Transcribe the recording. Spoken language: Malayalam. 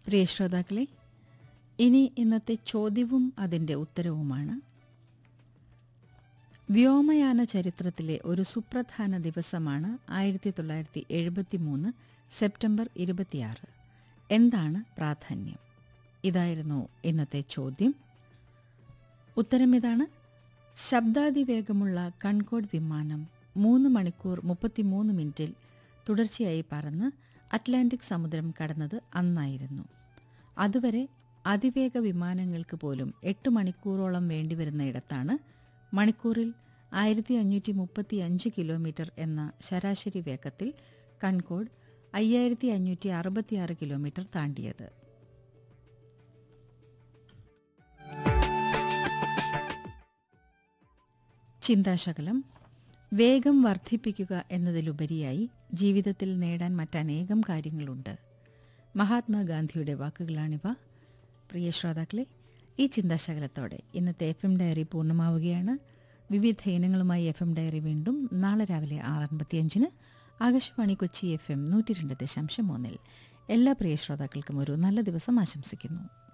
പ്രിയ ശ്രോതാക്കളെ ഇനി ഇന്നത്തെ ചോദ്യവും അതിൻ്റെ ഉത്തരവുമാണ് വ്യോമയാന ചരിത്രത്തിലെ ഒരു സുപ്രധാന ദിവസമാണ് ആയിരത്തി തൊള്ളായിരത്തി എഴുപത്തി മൂന്ന് സെപ്റ്റംബർ ഇരുപത്തിയാറ് എന്താണ് പ്രാധാന്യം ഇതായിരുന്നു ഇന്നത്തെ ചോദ്യം ഉത്തരം ഇതാണ് ശബ്ദാതിവേഗമുള്ള കൺകോഡ് വിമാനം മൂന്ന് മണിക്കൂർ മുപ്പത്തിമൂന്ന് മിനിറ്റിൽ തുടർച്ചയായി പറന്ന് അറ്റ്ലാന്റിക് സമുദ്രം കടന്നത് അന്നായിരുന്നു അതുവരെ അതിവേഗ വിമാനങ്ങൾക്ക് പോലും എട്ട് മണിക്കൂറോളം വേണ്ടിവരുന്ന ഇടത്താണ് മണിക്കൂറിൽ ആയിരത്തി അഞ്ഞൂറ്റി മുപ്പത്തി അഞ്ച് കിലോമീറ്റർ എന്ന ശരാശരി വേഗത്തിൽ കൺകോഡ് അയ്യായിരത്തി അഞ്ഞൂറ്റി അറുപത്തിയാറ് കിലോമീറ്റർ താണ്ടിയത് ചിന്താശകലം വേഗം വർദ്ധിപ്പിക്കുക എന്നതിലുപരിയായി ജീവിതത്തിൽ നേടാൻ മറ്റനേകം കാര്യങ്ങളുണ്ട് മഹാത്മാഗാന്ധിയുടെ വാക്കുകളാണിവ പ്രിയ ശ്രോതാക്കളെ ഈ ചിന്താശകലത്തോടെ ഇന്നത്തെ എഫ് എം ഡയറി പൂർണ്ണമാവുകയാണ് വിവിധ ഇനങ്ങളുമായി എഫ് എം ഡയറി വീണ്ടും നാളെ രാവിലെ ആറ് അൻപത്തിയഞ്ചിന് ആകാശവാണി കൊച്ചി എഫ് എം നൂറ്റി രണ്ട് ദശാംശം മൂന്നിൽ എല്ലാ പ്രിയ ശ്രോതാക്കൾക്കും ഒരു നല്ല ദിവസം ആശംസിക്കുന്നു